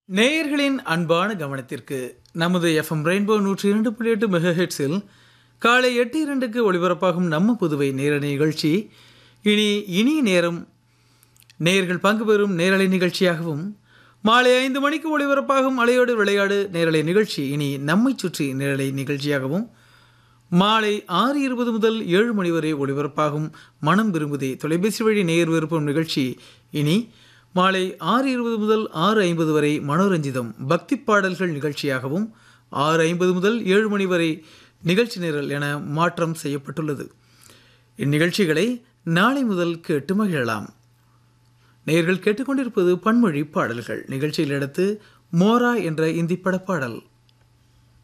நேயர்களின் அன்பான கவனத்திற்கு நமது எஃப்எம் ரெயின்போ நூற்றி இரண்டு புள்ளி எட்டு மெகஹெட்ஸில் காலை எட்டு இரண்டுக்கு ஒளிபரப்பாகும் நம்ம புதுவை நேரலை நிகழ்ச்சி இனி இனிய நேரம் நேயர்கள் பங்கு பெறும் நேரலை நிகழ்ச்சியாகவும் மாலை ஐந்து மணிக்கு ஒளிபரப்பாகும் அலையோடு விளையாடு நேரலை நிகழ்ச்சி இனி நம்மை சுற்றி நேரலை நிகழ்ச்சியாகவும் மாலை ஆறு இருபது முதல் ஏழு மணி வரை ஒளிபரப்பாகும் மனம் விரும்புதே தொலைபேசி வழி நேயர் விருப்பம் நிகழ்ச்சி இனி மாலை ஆறு இருபது முதல் ஆறு ஐம்பது வரை மனோரஞ்சிதம் பக்தி பாடல்கள் நிகழ்ச்சியாகவும் ஆறு ஐம்பது முதல் ஏழு மணி வரை நிகழ்ச்சி நிரல் என மாற்றம் செய்யப்பட்டுள்ளது இந்நிகழ்ச்சிகளை நாளை முதல் கேட்டு மகிழலாம் நேயர்கள் கேட்டுக்கொண்டிருப்பது பன்மொழி பாடல்கள் நிகழ்ச்சியில் அடுத்து மோரா என்ற இந்தி படப்பாடல்